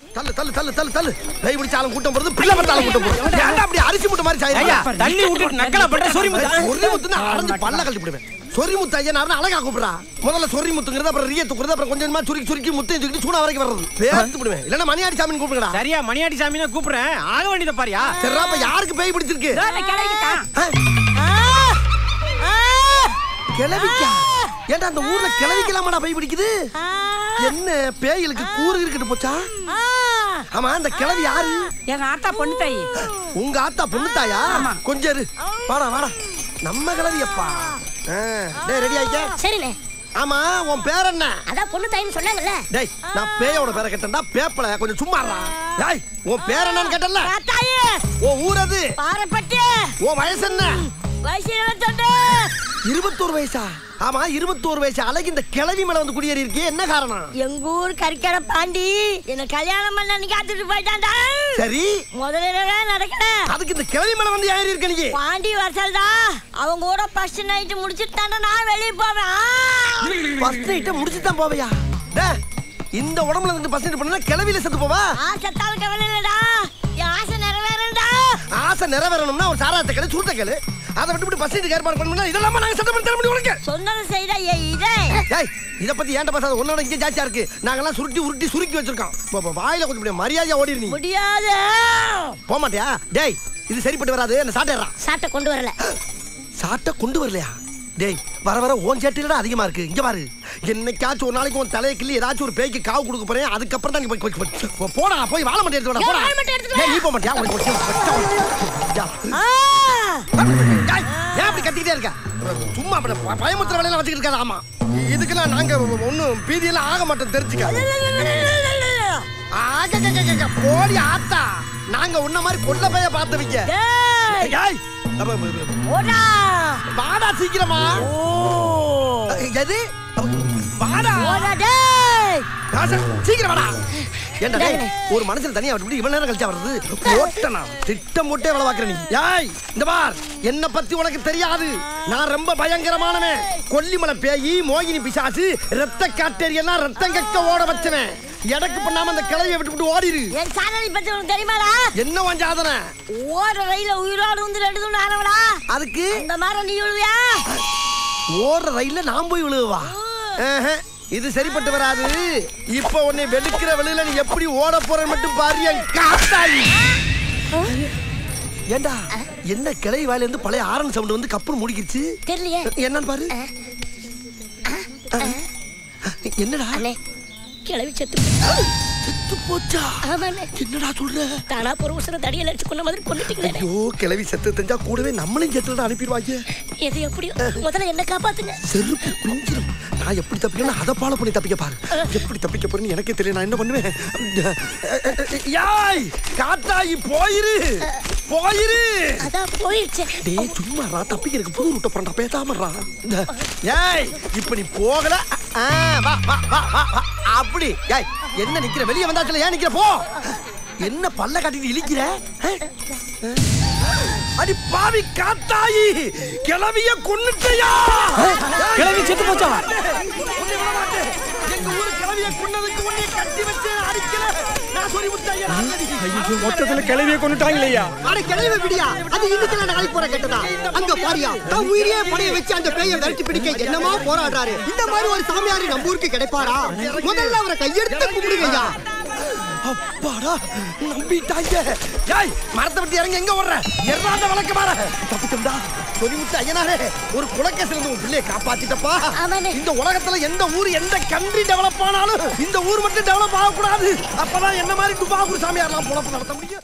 தள்ளு தள்ளு தள்ளு தள்ளு தள்ளு கை பிடிச்சாலும் கூட்டம் போறது பிள்ளை பட்டாலும் கூட்டம் போறது ஏன்டா அப்படி அரிசி முட்டை மாதிரி ஐயா சாயிரா தண்ணி விட்டுட்டு நக்கலா பண்ற சொரி முத்தா சொரி முத்துனா அரைஞ்சு பல்ல கழட்டி விடுவேன் சொரி முத்து ஐயா நான் அழகா கூப்பிடுறா முதல்ல சொரி முத்துங்கிறது அப்புறம் ரிய துக்குறது அப்புறம் கொஞ்சம் கொஞ்சமா சுருக்கி சுருக்கி முத்தையும் சுருக்கி சூடா வரைக்கும் வர்றது பேர்த்து விடுவேன் இல்லன்னா மணியாடி சாமின்னு கூப்பிடுங்கடா சரியா மணியாடி சாமி தான் கூப்பிடுறேன் ஆக வேண்டியதை பாரியா சரிடா அப்ப யாருக்கு பேய் பிடிச்சிருக்கு ஆ? கிளவிக்கா ஏன்டா அந்த ஊர்ல கிளவிக்கலாமாடா பேய் பிடிக்குது என்ன பேய்களுக்கு கூறு இருக்கட்டு போச்சா ஆமா அந்த கிளவி யாரு எங்க ஆத்தா பொண்ணு தாயி உங்க ஆத்தா பொண்ணு தாயா கொஞ்சம் இரு வாடா வாடா நம்ம கிளவியப்பா ஆ, டேய் ரெடி ஆயிக்க சரிண்ணே ஆமா உன் பேர் என்ன அதான் பொண்ணு தாயின்னு சொன்னாங்கல்ல டேய் நான் பேயோட பேரை கேட்டேன்டா பேப்பல கொஞ்சம் சும்மா இருடா. டேய் உன் பேர் என்னன்னு கேட்டல தாயே உன் ஊர் அது பாரப்பட்டு உன் வயசு என்ன வயசு இருபத்தொண்டு இருபத்தோரு வயசா ஆமா இருபத்தோரு வயசு அழகு இந்த கிளவி மேல வந்து குடியேறி இருக்கே என்ன காரணம் எங்க ஊர் கறிக்கடை பாண்டி என்ன கல்யாணம் பண்ண அன்னைக்கு காத்துட்டு போயிட்டான்டா சரி முதல்ல நடக்கல அதுக்கு இந்த கிளவி மேல வந்து ஏறி இருக்க நீ பாண்டி வரசல்தா அவங்க கூட ஃபர்ஸ்ட் நைட் முடிச்சுட்டு நான் வெளியே போவேன் ஆ! ஃபர்ஸ்ட் நைட்ட முடிச்சு தான் போவையா டேய் இந்த உடம்புல இருந்து ஃபர்ஸ்ட் நைட் பண்ணா கிளவில செத்து போவா ஆசைத்தாலும் கவலை இல்லடா என் ஆசை நிறைவேறண்டா ஆசை நிறைவேறணும்னா ஒரு சாராயத்தை கேளு சுருட்ட கேளு அதை விட்டு விட்டு ஃபர்ஸ்ட் நைட் ஏற்பாடு பண்ணணும்னா இதெல்லாம் நாங்க சட்டம் பண்ணி தர முடியும் உனக்கு சொன்னதை செய்தா ஏ இதே ஏய் இத பத்தி ஏன்டா பேசாத உன்னோட இங்கே ஜாஸ்தியா இருக்கு நாங்கெல்லாம் சுருட்டி உருட்டி சுருக்கி வச்சிருக்கோம் போ- போ, வாயில கொஞ்சம் இப்படி மரியாதையா ஓடிடு நீ முடியாது போக மாட்டியா டேய் இது சரிப்பட்டு வராது என்ன சாட்டிடுறான் சாட்டை கொண்டு வரல சாட்டை கொண்டு வரலையா டேய் வர வர ஓன் சேட்டில அதிகமா இருக்கு இங்க பாரு என்னைக்காச்சும் ஒரு நாளைக்கு உன் தலையை கிள்ளி ஏதாச்சும் ஒரு பேய்க்கு காவு கொடுக்க போறேன் அதுக்கப்புறம் தான் நீ போய் போய் போய் போ- போடா போய் வாழ மாட்டே எடுத்து வாடா, ஏன் போடா வாழை மட்டை எடுத்துட்டு வா? ஏய், நீ போக மாட்டியா உனக்கு ஒரு சின்ன பச்சை- யா. ஆ! டேய், ஏன் அப்படி கத்திக்கிட்டே இருக்க சும்மா அப்படி ப- பயமுத்துற வேலையெல்லாம் வச்சுக்கிட்டு இருக்காது ஆமா இதுக்கெல்லாம் நாங்க ஒன்றும் பீதியெல்லாம் ஆக மாட்டோம் தெரிஞ்சுக்க ஆக, க, க, க, க, போடி ஆத்தா நாங்க உன்ன மாதிரி கொல்ல பைய பார்த்தவங்க டேய்! ஏய், அப்ப, அப்ப, அப்ப, ஓடா! வாடா சீக்கிரமா எது வாடா ஓடா, டேய்! ராசா, சீக்கிரம் வாடா ஏன்டா டேய், இந்தாங்கண்ணே. ஒரு மனுஷன் தனியா விட்டு இவ்வளவு நேரம் கழிச்சா வருது ஓட்டனா திட்டம் போட்டே வேலை பார்க்கற நீ யாய் இந்த பார் என்ன பத்தி உனக்கு தெரியாது நான் ரொம்ப பயங்கரமானவன் கொல்லிமலை பேயி மோகினி பிசாசு ரத்த காட்டேரியெல்லாம் ரத்தம் கக்க ஓட வச்சவன் எனக்கு பண்ணாம அந்த கிளைய விட்டு விட்டு ஓடிரு என் சாதனை பத்தி உனக்கு தெரியுமாடா என்ன உன் சாதனை ஓடுற ரயில உயிரோடு வந்து ரெண்டு துண்டு ஆனவளா அதுக்கு இந்த மாதிரி நீ விழுவியா ஓடுற ரயில்ல நான் போய் விழுவா ஆஹா, இது சரிப்பட்டு வராது இப்ப உன்னை வெளுக்கிற வெளியில நீ எப்படி ஓட போறன்னு மட்டும் பாரு என் காத்தாயி ஏண்டா என்ன கிளை வாயில இருந்து பழைய ஆரன் சவுண்ட் வந்து கப்புன்னு முடிக்கிச்சு தெரியலையே என்னன்னு பாரு என்னடா அண்ணே கிளவி செத்து செத்து போச்சா ஆமாண்ணே என்னடா சொல்ற தானா ஒரு உசர தடியில அடிச்சு கொண்ட மாதிரி கொண்டுட்டீங்களே ஐயோ கிளவி செத்து தெரிஞ்சா கூடவே நம்மளையும் செத்துல அனுப்பிடுவாங்க எது எப்படியோ முதல்ல என்ன காப்பாத்துங்க செருப்பு குஞ்சிரும் நான் எப்படி தப்பிக்கணும் அதை ஃபாலோ பண்ணி தப்பிக்க பாரு எப்படி தப்பிக்க போறேன்னு எனக்கே தெரியல நான் என்ன பண்ணுவேன் யாய் காத்தாயி போயிரு போயிரு அதான் போயிடுச்சு டேய் சும்மாடா தப்பிக்கிறதுக்கு புது ரூட்ட போறா பேசாமறா ஏய் இப்ப நீ போகல ஆ, வா வா வா வா வா. அப்படி ஏய் என்ன நிக்கிற வெளிய வந்தாச்சுல ஏன் நிக்கிற போ என்ன பல்ல காட்டிட்டு இழிக்கிற ஆ? ஆ? அடி பாவி காத்தாயி கிளவிய கொன்னுட்டயா கிளவி செத்து போச்சா? உன்னை விட மாட்டேன். எங்க ஊரு கிளவிய கொன்னதுக்கு உன்னை கட்டி வச்சு அடிக்கல நான் சொல்லி முத்தாயா மொத்தத்துல கிளவிய கொண்டுட்டாங்களையா அட கிளவி விடியா அது இன்னைக்கு நான் நாளைக்கு போற கேட்டதா அங்க பாரியா தான் உயிரியே படைய வச்சு அந்த பேயை விரட்டி பிடிக்க என்னமா போராடுறாரு இந்த மாதிரி ஒரு சாமியாரி நம்ம ஊருக்கு கிடைப்பாரா முதல்ல அவரை கையெடுத்து கும்பிடுங்கய்யா அப்பாடா நம்பிட்டாங்க ஏய் மரத்தை விட்டு இறங்கி எங்க ஓடுற எர்றாண்ட வழக்க மாற தப்பிச்சோம்டா சொல்லிவிட்டு ஐயனாரே ஒரு குலக்கேசில இருந்து உன் பிள்ளையை காப்பாத்திட்டப்பா ஆமாண்ணே. இந்த உலகத்துல எந்த ஊர் எந்த கண்ட்ரி டெவலப் ஆனாலும் இந்த ஊர் மட்டும் டெவலப் ஆகக்கூடாது அப்பதான் என்ன மாதிரி துபாகூர் சாமியார்லாம் பொழப்பு நடத்த முடியும்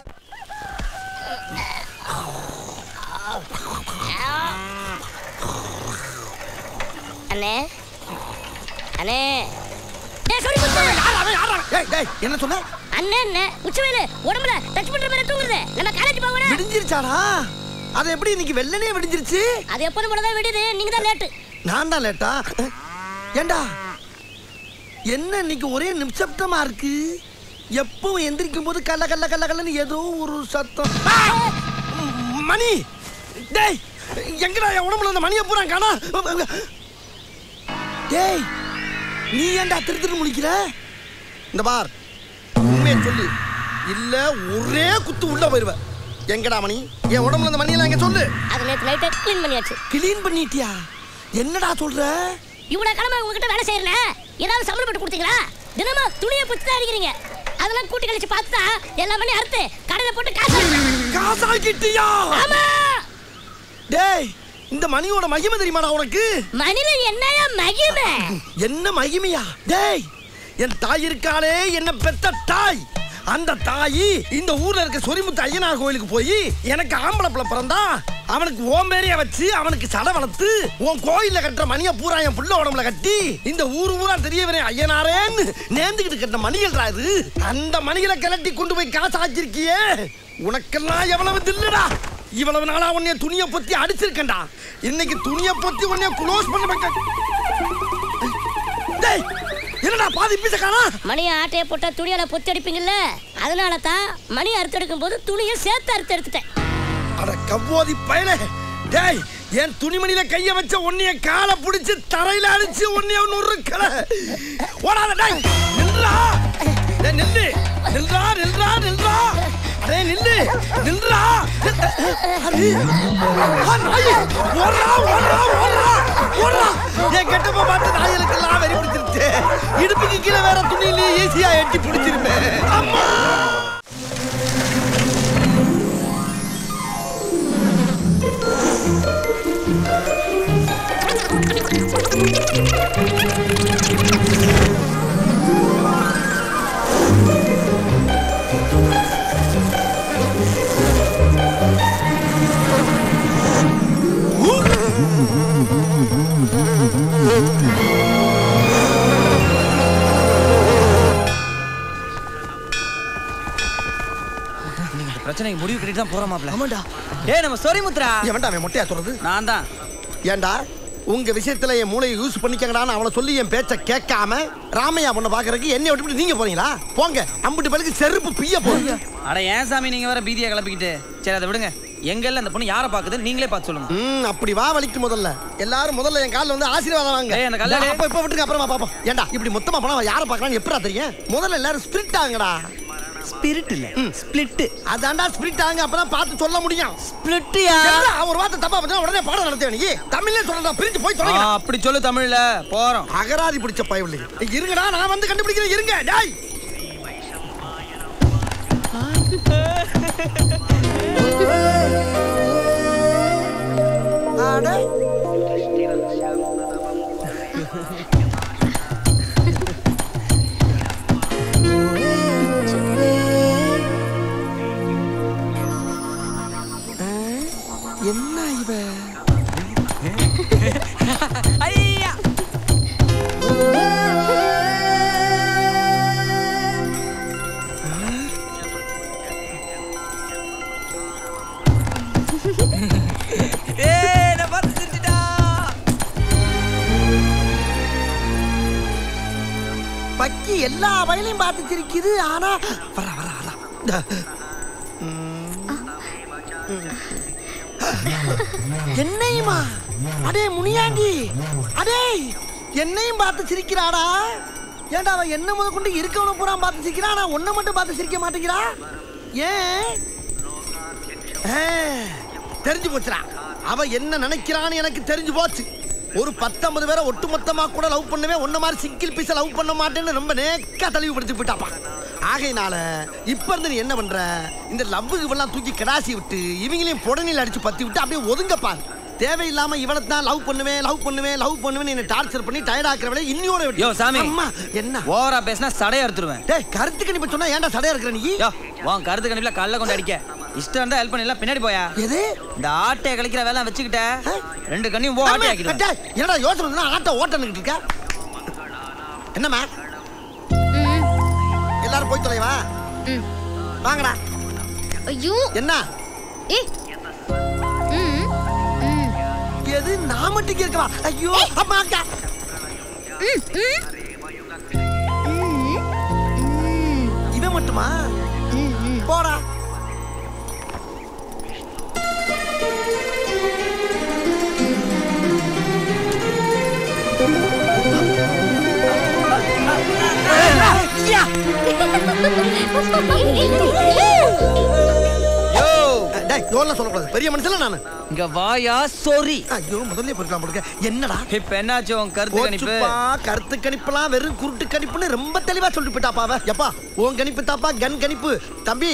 அண்ணே அண்ணே டேய் சொல்லி முத்து யார் அவன் யார் அவன்? ஏய் டேய் என்ன சொன்ன அண்ணே அண்ணே உச்சவேலு உடம்புல டச் பண்ற மாதிரி தூங்குறது நம்ம காலேஜ் போகணும் விடிஞ்சிருச்சாடா அது எப்படி இன்னைக்கு வெள்ளனே விடிஞ்சிருச்சு அது எப்போதும் போல தான் விடுது நீங்க தான் லேட்டு நான் தான் லேட்டா ஏண்டா என்ன இன்னைக்கு ஒரே நிமிஷப்தமா இருக்கு எப்பவும் எந்திரிக்கும் போது கல்ல கல்ல கல்ல கல்லன்னு ஏதோ ஒரு சத்தம் ஆ! ம், மணி டேய் எங்கடா என் உடம்புல இந்த மணியை பூரா காணா டேய் நீ ஏன்டா திரு திரு முழிக்கிற இந்த பார் உண்மையை உண்மையை சொல்லு இல்ல ஒரே குத்து உள்ள போயிருவ எங்கடா மணி என் உடம்புல இந்த மணியெல்லாம் எங்க சொல்லு அது நேத்து நைட்டே க்ளீன் பண்ணியாச்சு கிளீன் பண்ணிட்டியா என்னடா சொல்ற இவ்வளவு கிழமை உங்ககிட்ட வேலை செய்யறேன் ஏதாவது சம்பளம் போட்டு கொடுத்தீங்களா தினமும் துணியை பிடிச்சி தான் அடிக்கிறீங்க அதெல்லாம் கூட்டி கழிச்சு பார்த்தா எல்லா மணி அறுத்து கடையில போட்டு காசு வாங்கிக்கிறேன். காசாக்கிட்டியா ஆமா டேய் இந்த மணியோட மகிமை தெரியுமாடா உனக்கு மணில என்னையா மகிமை என்ன மகிமையா டேய் என் தாய் இருக்காளே என்ன பெத்த தாய் அந்த தாயி இந்த ஊர்ல இருக்க சொரிமுத்து ஐயனார் கோயிலுக்கு போய் எனக்கு ஆம்பளை பிள்ளை பிறந்தா அவனுக்கு ஓம் பேரைய வச்சு அவனுக்கு சடை வளர்த்து உன் கோயில்ல கட்டுற மணிய பூரா என் புள்ள உடம்புல கட்டி இந்த ஊர் ஊரா தெரிய வரேன் ஐயனாரேன்னு நேர்ந்துகிட்டு கட்டின மணிகள்டா இது அந்த மணிகளை கிளட்டி கொண்டு போய் காசு ஆக்கிருக்கியே உனக்கெல்லாம் எவ்வளவு தில்லுடா இவ்வளவு நாளா உன்னைய துணியை பொத்தி அடிச்சிருக்கேன்டா இன்னைக்கு துணியை பொத்தி உன்னைய க்ளோஸ் பண்ண வைக்க டேய் என்னடா பாதி பீச காணா மணியை ஆட்டைய போட்டா துணியால பொத்தி அடிப்பீங்கல்ல அதனால தான் மணி அறுத்து எடுக்கும் போது துணியை சேர்த்து அறுத்து எடுத்துட்டேன் அட கவ்வோதி பயலே டேய் என் துணிமணியில கைய வச்ச உன்னைய காலை புடிச்சு தரையில அடிச்சு உன்னைய நொறுக்கல ஓடாத டேய் நில்றா டேய் நில்லு நில்றா நில்றா நில்றா அடே நில்லு நில்றா அடே ஆ, நாயி ஓடுறா ஓடுறா ஓடுறா ஓடுறா என் கெட்டப்ப பார்த்து நாய்களுக்கெல்லாம் வெறி பிடிச்சிருச்சு இடுப்புக்கு கீழே வேற துணியிலே ஈஸியா எட்டி பிடிச்சிருப்பேன் அம்மா இந்த பிரச்சனைக்கு முடிவு கட்டிட்டு தான் போறோம் மாப்ள ஆமாண்டா ஏய் நம்ம சொரி முத்ரா எவன்டா அவன் மொட்டையா சொல்றது நான் தான் ஏண்டா உங்க விஷயத்துல என் மூளையை யூஸ் பண்ணிக்கங்கடான்னு அவளை சொல்லி என் பேச்ச கேட்காம ராமையா பொண்ணை பாக்குறதுக்கு என்னை விட்டுவிட்டு நீங்க போறீங்களா போங்க அம்பிட்டு பலுக்கு செருப்பு பிய்ய போகுது அட ஏன் சாமி நீங்க வேற பீதியை கிளப்பிக்கிட்டு சரி அதை விடுங்க எங்கல்ல அந்த பொண்ணு யாரை பாக்குது நீங்களே பார்த்து சொல்லுங்க ம் அப்படி வா வலிக்கு முதல்ல எல்லாரும் முதல்ல என் கால்ல வந்து ஆசீர்வாதம் வாங்க ஏய், அந்த கல்லாடி. அப்ப இப்ப விட்டுங்க அப்புறமா பாப்போம் ஏண்டா இப்படி மொத்தமா போனா அவன் யாரை பார்க்கறான்னு எப்படா தெரியும் முதல்ல எல்லாரும் ஸ்பிரிட் ஆங்கடா ஸ்பிரிட் இல்ல ஸ்பிளிட் அதான்டா ஸ்பிரிட் ஆங்க அப்பதான் பார்த்து சொல்ல முடியும் ஸ்பிளிட்யா என்னடா, ஒரு வார்த்தை தப்பா பண்ணா உடனே பாடம் நடத்த நீ தமிழ்ல சொல்றா பிரிஞ்சு போய் தொலைங்க அப்படி சொல்லு தமிழ்ல போறோம் அகராதி பிடிச்ச பயவில்லை இருங்கடா நான் வந்து கண்டுபிடிக்கிறேன் இருங்க டேய் அட என்ன இவ ஐயா ஏய் நான் பார்த்து சிரிச்சிட்டா பக்கி எல்லா வயலையும் பார்த்து சிரிக்குது ஆனா வர வர வர இந்த. ம். ம். என்னையுமா அடே முனியாண்டி அடே என்னையும் பார்த்து சிரிக்கிறாடா ஏன்டா அவன் என்ன முத கொண்டு இருக்கவன பூரா பார்த்து சிரிக்கிறா ஆனா ஒன்ன மட்டும் பார்த்து சிரிக்க மாட்டேங்கிறா ஏன் ஆ, தெரிஞ்சு போச்சுடா அவ என்ன நினைக்கிறான்னு எனக்கு தெரிஞ்சு போச்சு ஒரு பத்தொன்பது பேரை ஒட்டுமொத்தமா கூட லவ் பண்ணுவேன் ஒன்ன மாதிரி சிங்கிள் பீஸ லவ் பண்ண மாட்டேன்னு ரொம்ப நேக்கா தெளிவுபடுத்தி போயிட்டாப்பா ஆகையினால இப்ப இருந்து நீ என்ன பண்ற இந்த லவ்வுக்கு எல்லாம் தூக்கி கிடாசி விட்டு இவங்களையும் புடனில் அடிச்சு பத்தி விட்டு அப்படியே ஒதுங்கப்பா தேவையில்லாம இவனை தான் லவ் பண்ணுவேன் லவ் பண்ணுவேன் லவ் பண்ணுவேன் என்ன டார்ச்சர் பண்ணி டயர்ட் ஆக்குறவளே இன்னியோட விட்டு யோ, சாமி. அம்மா என்ன ஓவரா பேசினா சடைய அறுத்துருவேன் டேய் கருத்துக்கு நீ சொன்னா ஏன்டா சடையா இருக்கிற நீ யோ உன் கருத்து கணிப்புல கல்ல கொண்டு அடிக்க இஷ்டம் இருந்தா ஹெல்ப் பண்ணல பின்னாடி போயா எது இந்த ஆட்டைய கழிக்கிற வேலை வச்சுக்கிட்ட ரெண்டு கண்ணையும் போ ஆட்டி ஆக்கிடுவேன் டேய், என்னடா யோசனை வந்தா ஆட்டோ ஓட்டனுக்கிட்டு இருக்க என்னம்மா எல்லாரும் போய் தொலைவா வாங்கடா ஐயோ என்ன ஏ ம் ம் எது நான் மட்டும் கேட்கவா ஐயோ அம்மா அக்கா ம் ம் ம் இவன் மட்டுமா ம் ம் போடா ஐயா! யோ டேய் டோல்ல சொல்லக்கூடாது பெரிய மனுஷன் நானு இங்க வாயா சொரி ஐயோ முதல்ல போயிருக்கலாம் போடுங்க என்னடா இப்ப என்னாச்சு உன் கருத்து கணிப்பு போச்சுப்பா கருத்து கணிப்புலாம் வெறும் குருட்டு கணிப்புன்னு ரொம்ப தெளிவா சொல்லிட்டு போயிட்டாப்பா அவ எப்பா உன் கணிப்பு தாப்பா கன் கணிப்பு தம்பி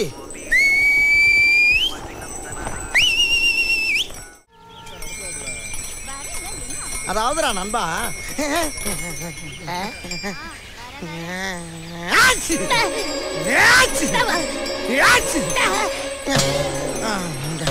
அதாவதுடா நண்பா ஆச்சு! ஆச்சு! ஆச்சு! ஆ, இந்த.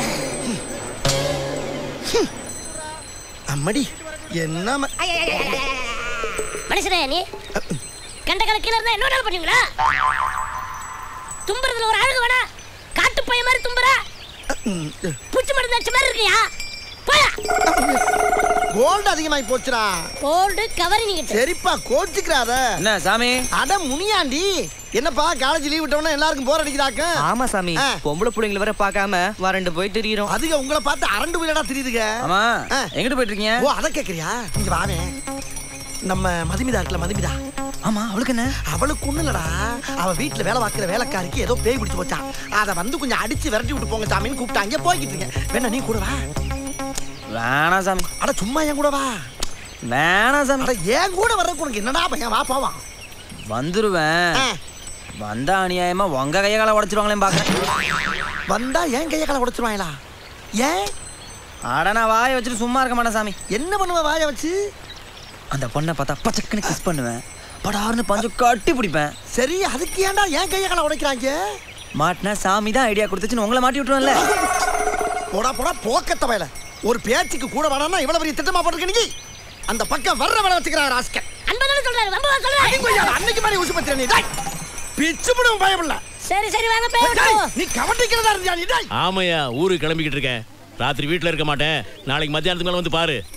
அம்மடி என்ன ம- மனுஷனே நீ கண்ட கணக்கில இருந்தா என்ன வேணாலும் பண்ணுவீங்களா தும்புறதுல ஒரு அழகு வேணா காட்டு பைய மாதிரி தும்புற ம், பூச்சி மருந்து அடிச்ச மாதிரி இருக்கியா போயா கோல்டு அதிகமாயி போச்சுடா கோல்டு கவரி நீங்க சரிப்பா கோச்சுக்கிறாத என்ன சாமி அட முனியாண்டி என்னப்பா காலேஜ் லீவ் விட்டவன எல்லாருக்கும் போர் அடிக்கிறாக்க ஆமா சாமி ஆ. பொம்பளை பிள்ளைங்களை வேற பார்க்காம வறண்டு போய் தெரியுறோம் அதுக உங்களை பார்த்து அரண்டு போயிடா தெரியுதுங்க ஆமா ஆ. எங்கிட்டு போயிட்டு இருக்கீங்க ஓ அத கேக்குறியா இங்க வாவே நம்ம மதுமிதா இருக்குல்ல மதுமிதா ஆமா அவளுக்கு என்ன அவளுக்கு ஒண்ணு இல்லடா அவ வீட்டுல வேலை பார்க்கிற வேலைக்காரிக்கு ஏதோ பேய் பிடிச்சு போச்சான் அத வந்து கொஞ்சம் அடிச்சு விரட்டி விட்டு போங்க சாமின்னு கூப்பிட்டாங்க போய்கிட்டு இருக்கேன் வேணா நீ கூட வா வேணாம் சாமி அட சும்மா என் கூட வா வேணாம் சாமி அட ஏன் கூட வர்றதுக்கு உனக்கு என்னடா பையன் வா போவான் வந்துருவேன் ஆ. வந்தா அநியாயமா உங்க கைய கால உடைச்சிருவாங்களே பாக்குறேன் வந்தா ஏன் கையை காலை உடைச்சிருவாங்களா ஏன் அட நான் வாயை வச்சுட்டு சும்மா இருக்க மாட்டேன் சாமி என்ன பண்ணுவ வாய வச்சு அந்த பொண்ணை பார்த்தா பச்சக்குன்னு கிஸ் பண்ணுவேன் படார்னு பஞ்சு கட்டி பிடிப்பேன் சரி அதுக்கு ஏன்டா ஏன் கையை காலை உடைக்கிறாங்க மாட்டினா சாமி தான் ஐடியா கொடுத்துச்சுன்னு உங்களை மாட்டி விட்டுருவேன்ல போடா போடா போக்கத்த வயல ஒரு பேச்சுக்கு கூட வேணாம்னா இவ்வளவு பெரிய திட்டமா போட்டிருக்க நீ அந்த பக்கம் வர்ற வேலை வச்சுக்கிறார் ராஸ்கர் அன்பதான சொல்றாரு ரொம்ப சொல்றாரு அன்னைக்கு மாதிரி உசு பத்திர நீ டேய். பிச்சு விடும் பயம் இல்ல சரி சரி வாங்க போய் டேய், விட்டுருவோம். நீ கவனிக்கிறதா இருந்தியா நீ டேய் ஆமையா ஊருக்கு கிளம்பிக்கிட்டு இருக்கேன் ராத்திரி வீட்ல இருக்க மாட்டேன் நாளைக்கு மத்தியானத்துக்கு மேல வந்து பாரு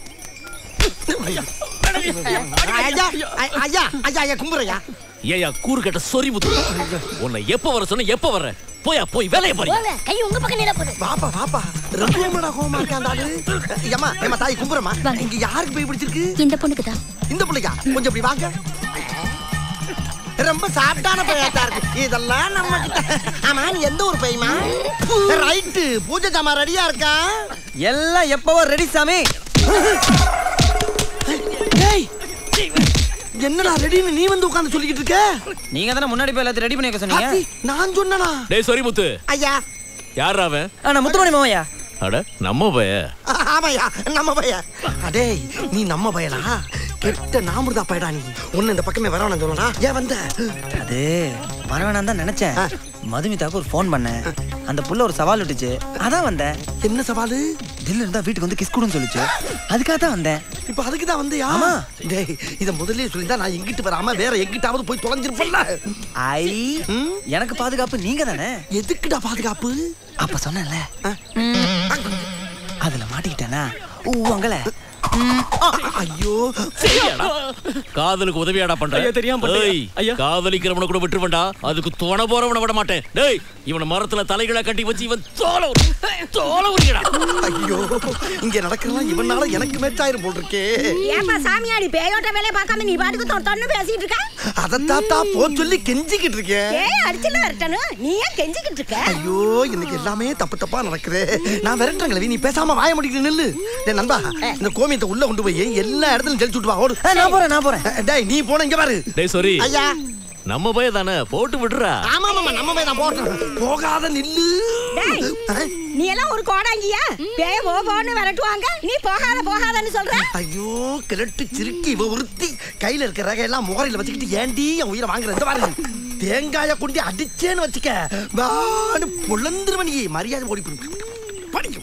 ஐயா ஐ- ஐயா ஐயா ஐயா கும்புறையா ஏயா கூறு கட்ட சொறி முத்து உன்னை எப்ப வர சொன்ன எப்ப வர்ற போயா போய் வேலையை பாரு போங்க கை உங்க பக்கம் நீல போகுது வாப்பா வாப்பா ரொம்ப ஏமாடா கோவமா இருக்கா அந்த ஆளு ஏமா ஏமா தாய் கும்புறமா வாங்க. இங்க யாருக்கு போய் பிடிச்சிருக்கு இந்த பொண்ணுக்கு தான் இந்த பிள்ளைக்கா கொஞ்சம் இப்படி வாங்க ரொம்ப சாப்பிட்டான பையத்தா இருக்கு இதெல்லாம் நம்ம கிட்ட ஆமா நீ எந்த ஒரு பையமா ரைட்டு பூஜை ஜாமா ரெடியா இருக்கா எல்லாம் எப்பவோ ரெடி சாமி ஏய் என்னடா ரெடின்னு நீ வந்து உட்கார்ந்து சொல்லிக்கிட்டு இருக்க நீங்க தானே முன்னாடி போய் எல்லாத்தையும் ரெடி பண்ணி வைக்க சொன்னீங்க ஆத்தி, நான் சொன்னனா டேய் சொறி முத்து ஐயா யாரா அவன் ஆ, நான் முத்துமணி மாமையா அட நம்ம பய ஆ- ஆமாய்யா நம்ம பைய அடேய் நீ நம்ம பையனா கெட்ட நாமருதா பையடா நீ ஒண்ணு இந்த பக்கமே வரவணும் சொல்லனா ஏன் வந்த அது வரவேணாம் தான் நினைச்சேன் மதுமிதாக்கு ஒரு ஃபோன் பண்ணேன் அந்த புள்ள ஒரு சவால் விட்டுச்சு அதான் வந்தேன் என்ன சவாலு தில்லு இருந்தா வீட்டுக்கு வந்து கிஸ் கொடுன்னு சொல்லிச்சு அதுக்காக தான் வந்தேன் இப்ப அதுக்கு தான் வந்தியா ஆமா. டேய் இத முதல்லயே சொல்லிருந்தா நான் எங்கிட்டு வராம வேற எங்கிட்டாவது போய் தொலைஞ்சிருப்பேன்ல ஐ ம்? எனக்கு பாதுகாப்பு நீங்க தானே எதுக்குடா பாதுகாப்பு அப்ப சொன்னேன்ல ஆ. அதுல மாட்டிக்கிட்டேனா ஊ அங்கல ஐயோ காதலுக்கு உதவியாடா பண்ற ஐயா, தெரியாம பண்ணிட்டேன். ஏய், ஐயா. காதலிக்கிறவனை கூட விட்டுருவண்டா அதுக்கு துணை போறவனை விட மாட்டேன் டேய் இவனை மரத்துல தலைகளை கட்டி வச்சு இவன் தோலை உரி- தோலை உரிக்கடா ஐயோ இங்க நடக்கிறதெல்லாம் இவனால எனக்கு மேட்சாயிரும் போல் இருக்கே ஏப்பா சாமியாடி பேயோட்ட வேலையை பார்க்காம நீ பாட்டுக்கு தொன்னு பேசிட்டு இருக்க அத தாத்தா போ சொல்லி கெஞ்சிக்கிட்டு இருக்கேன் ஏன் அடிச்சுல வரட்டணும் நீ ஏன் கெஞ்சிக்கிட்டு இருக்க ஐயோ இன்னைக்கு எல்லாமே தப்பு தப்பா நடக்குது நான் விரட்டுறேன் நீ பேசாம வாய முடிக்கிட்டு நில்லு டேய் நண்பா இந்த கோமியத்தை உள்ள கொண்டு போய் எல்லா இடத்துலயும் தெளிச்சு விட்டு வா ஓடு ஆ, நான் போறேன் நான் போறேன் டேய் நீ போன இங்க பாரு டேய் சொரி ஐயா நம்ம பய தானே போட்டு விடுறா ஆமா ஆமா நம்ம போய் நான் போட்டேன் போகாத நில்லு டேய். ஆ? நீ எல்லாம் ஒரு கோடாங்கியா பேய போ போன்னு விரட்டுவாங்க நீ போகாத போகாதன்னு சொல்ற ஐயோ கிழட்டு சிரிக்கி இவ உறுத்தி கையில இருக்கிற ரகை எல்லாம் முகரையில வச்சுக்கிட்டு ஏண்டி என் உயிரை வாங்குற இந்த பாருங்க தேங்காய கொண்டு அடிச்சேன்னு வச்சுக்க வாடு பொழந்துருவ நீ மரியாதை ஓடி போடு. படிக்கும்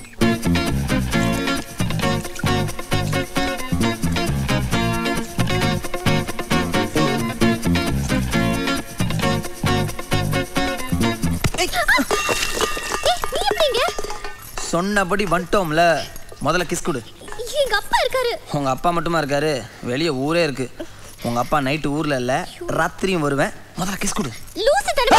நீ எப்படிங்க சொன்னபடி வந்துட்டோம்ல முதல்ல கிஸ் கொடு எங்க அப்பா இருக்காரு உங்க அப்பா மட்டுமா இருக்காரு வெளிய ஊரே இருக்கு உங்க அப்பா நைட்டு ஊர்ல இல்ல ராத்திரியும் வருவேன் முதல்ல கிஸ் கொடு லூசு தடவை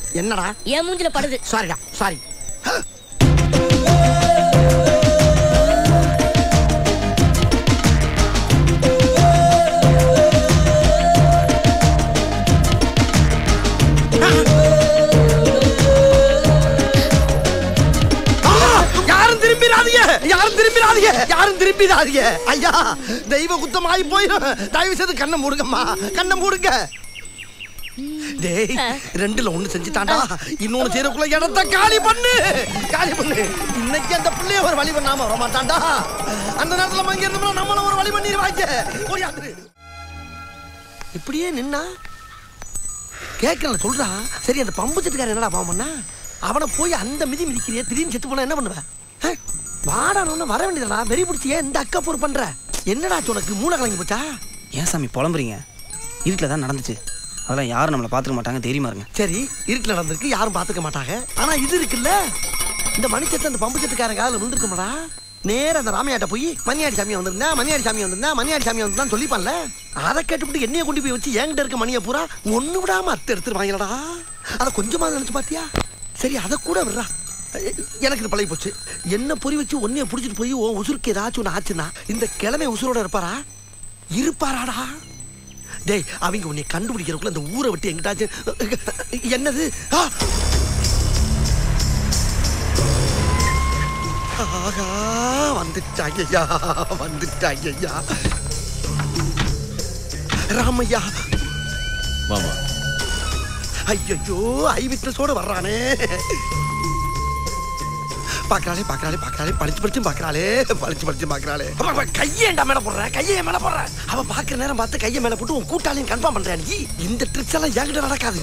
என்னடா என் மூஞ்சில படுது சாரிடா சாரி யாரும் திரும்பிடாதீங்க யாரும் திரும்பிடாதீங்க யாரும் திரும்பிடாதீங்க ஐயா தெய்வ குத்தம் ஆகி போயிடும் தயவு செய்து கண்ணை மூடுங்கம்மா கண்ணை மூடுங்க டேய் ரெண்டுல ஒண்ணு செஞ்சுட்டான்டா இன்னொன்னு செய்யறதுக்குள்ள இடத்த காலி பண்ணு காலி பண்ணு இன்னைக்கு அந்த பிள்ளைய ஒரு வழி பண்ணாம வர மாட்டான்டா அந்த நேரத்துல மங்க இருந்தோம்னா நம்மள ஒரு வழி பண்ணிடுவாங்க ஓடியாந்துரு இப்படியே நின்னா கேட்கல சொல்றா சரி அந்த பம்பு செட்டுக்காரன் என்னடா பாவம் பண்ணா அவனை போய் அந்த மிதி மிதிக்கிறிய திடீர்னு செத்து போனா என்ன பண்ணுவ வாடானு வர வேண்டியதா வெறி பிடிச்சி ஏன் இந்த அக்கா பொறு பண்ற என்னடா உனக்கு மூளை கலங்கி போச்சா ஏன் சாமி புலம்புறீங்க இருட்டில் தான் நடந்துச்சு அதெல்லாம் யாரும் நம்மளை பார்த்துக்க மாட்டாங்க தெரியுமா இருங்க சரி இருட்டில் நடந்திருக்கு யாரும் பார்த்துக்க மாட்டாங்க ஆனா இது இருக்குல்ல இந்த மணிச்சத்து அந்த பம்பு சத்துக்காரன் காலில் விழுந்திருக்குமாடா நேரா அந்த ராமையாட்ட போய் மணியாடி சாமி வந்திருந்தா மணியாடி சாமி வந்திருந்தா மணியாடி சாமி வந்திருந்தான்னு சொல்லிப்பான்ல அதை கேட்டுவிட்டு என்னைய கொண்டு போய் வச்சு என்கிட்ட இருக்க மணியை பூரா ஒண்ணு விடாம அத்தை எடுத்துருவாங்களடா அதை கொஞ்சமா நினைச்சு பாத்தியா சரி அதை கூட விடுறா எ- எனக்கு இது பழகி போச்சு என்ன பொறி வச்சு ஒன்னைய பிடிச்சிட்டு போய் உன் உசுருக்கு ஏதாச்சும் ஒன்று ஆச்சுன்னா இந்த கிழமை உசுரோட இருப்பாரா இருப்பாராடா டேய் அவங்க உன்னை கண்டுபிடிக்கிறதுக்குள்ள இந்த ஊரை விட்டு எங்கிட்டாச்சும் என்னது ஆ! ஆகா வந்துட்டாங்க ஐயா வந்துட்டாங்க ஐயா ராமையா மாமா ஐயோ ஐ விட்னஸோட வர்றானே பாக்குறாளே பாக்குறாளே பாக்குறாளே படிச்சு படிச்சு பாக்குறாளே படிச்சு படிச்சு பாக்குறாளே அப்ப, அப்ப, கையை ஏன்டா மேல போடுற கையை ஏன் மேல போடுற அவ பாக்குற நேரம் பார்த்து கையை மேல போட்டு உன் கூட்டாளியும் கன்ஃபார்ம் பண்றேன் நீ இந்த ட்ரிக்ஸ் எல்லாம் என்கிட்ட நடக்காது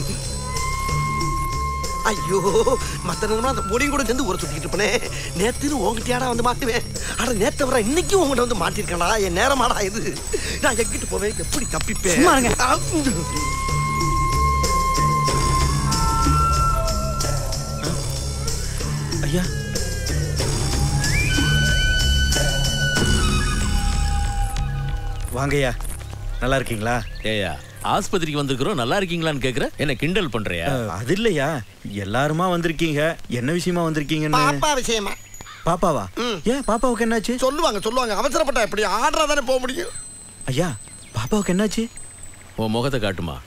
ஐயோ மத்த நேரமா அந்த பொடியும் கூட சேர்ந்து ஊரை சுத்திக்கிட்டு இருப்பனே நேத்து உங்ககிட்டயாடா வந்து மாட்டுவேன் ஆனா நேத்து வர இன்னைக்கும் உங்ககிட்ட வந்து மாட்டிருக்கேன்டா என் நேரமாடா இது நான் எங்கிட்டு போவேன் எப்படி தப்பிப்பேன் சும்மா இருங்க. ஆ, ஐயா வாங்கய்யா நல்லா இருக்கீங்களா ஏயா ஆஸ்பத்திரிக்கு வந்திருக்கிறோம் நல்லா இருக்கீங்களான்னு கேக்குற என்ன கிண்டல் பண்றியா அஹ், அது இல்லையா எல்லாருமா வந்திருக்கீங்க என்ன விஷயமா வந்திருக்கீங்கன்னு பாப்பா விஷயமா பாப்பாவா ம். ஏன் பாப்பாவுக்கு என்னாச்சு சொல்லுவாங்க சொல்லுவாங்க அவசரப்பட்டா எப்படி ஆர்டரா தானே போக முடியும் ஐயா பாப்பாவுக்கு என்னாச்சு உன் முகத்தை காட்டுமா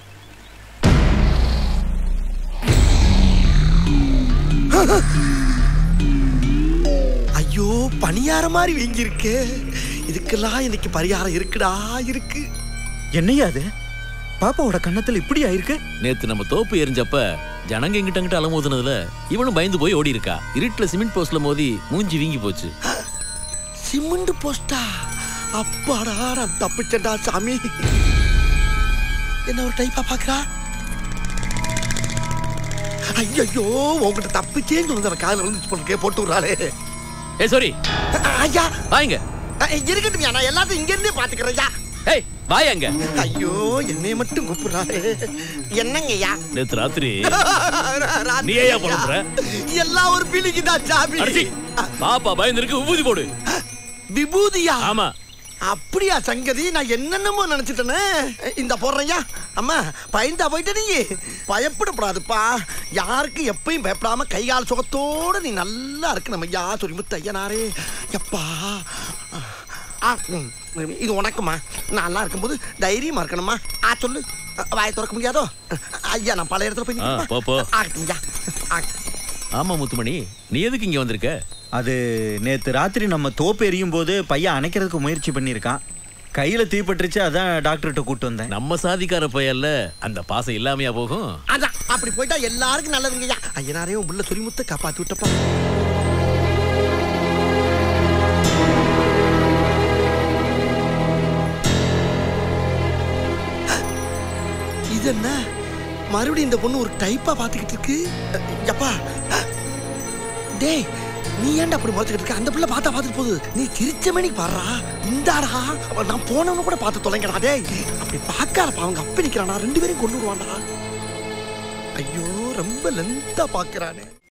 ஐயோ பணியார மாதிரி வீங்கி இருக்கு இதுக்கெல்லாம் இன்னைக்கு பரிகாரம் இருக்குடா இருக்கு என்னையா அது பாப்பாவோட கன்னத்துல இப்படி ஆயிருக்கு நேத்து நம்ம தோப்பு எரிஞ்சப்ப ஜனங்க எங்கிட்ட அங்கிட்ட அலமோதுனதுல இவனும் பயந்து போய் ஓடி இருக்கா இருட்டுல சிமெண்ட் போஸ்ட்ல மோதி மூஞ்சி வீங்கி போச்சு சிமெண்ட் போஸ்டா அப்பாடா நான் தப்பிச்சேன்டா சாமி என்ன ஒரு டைப்பா பாக்குறா ஐயோ உங்ககிட்ட தப்பிச்சேன்னு சொன்னது காலில் விழுந்துச்சு போட்டு போட்டு விடுறாளே ஏ சாரி ஐயா வாங்க இருக்கட்டும் நான் எல்லாத்தையும் இங்க இருந்தே பாத்துக்கிறேன் ஐயா ஏய் வாய் அங்க ஐயோ என்னைய மட்டும் கூப்பிடுறாரு என்னங்கய்யா நேத்து ராத்திரி நீ ஏயா புலம்புற? எல்லாம் ஒரு பிலிக்கு தான் சாமி அடிச்சி பாப்பா பயந்துருக்கு உபூதி போடு விபூதியா ஆமா அப்படியா சங்கதி நான் என்னென்னமோ நினைச்சிட்டேனே இந்த போடுறையா அம்மா பயந்தா போயிட்ட நீ பயப்படக்கூடாதுப்பா யாருக்கு எப்பயும் பயப்படாம கை கால் சுகத்தோட நீ நல்லா இருக்கு நம்ம ஐயா சொல்லி ஐயனாரே எப்பா ஆ, ம், இது உனக்குமா நான் நல்லா இருக்கும்போது தைரியமா இருக்கணுமா ஆ சொல்லு வாயை திறக்க முடியாதோ ஐயா நான் பல இடத்துல போய் ஆ, நிக்கணுமா? போ, போ. ஆகட்டும்யா. ஆகட்டும். ஆமா முத்துமணி நீ எதுக்கு இங்க வந்திருக்க அது நேத்து ராத்திரி நம்ம தோப்பு எரியும் போது பையன் அணைக்கிறதுக்கு முயற்சி பண்ணியிருக்கான் கையில தீப்பட்டுருச்சு அதான் டாக்டர்கிட்ட கூட்டு வந்தேன் நம்ம சாதிக்கார பையல்ல அந்த பாசம் இல்லாமையா போகும் அதான் அப்படி போயிட்டா எல்லாருக்கும் நல்லதுங்கய்யா ஐயனாரையும் உள்ள சொல்லிமுத்த காப்பாத்தி விட்டப்பா இது என்ன மறுபடியும் இந்த பொண்ணு ஒரு டைப்பா பாத்துக்கிட்டு இருக்கு எப்பா டேய் நீ ஏன்டா அப்படி முறைச்சுக்கிட்டு இருக்க அந்த பிள்ளை பார்த்தா பார்த்துட்டு போகுது நீ சிரிச்ச மணிக்கு பாடுறா இந்தாடா அவ நான் போனவனு கூட பார்த்து தொலைங்கடா டேய் அப்படி பார்க்காதப்பா அவங்க அப்ப நிக்கிறானா ரெண்டு பேரையும் கொண்டு விடுவான்டா ஐயோ ரொம்ப லென்த்தா பாக்குறானே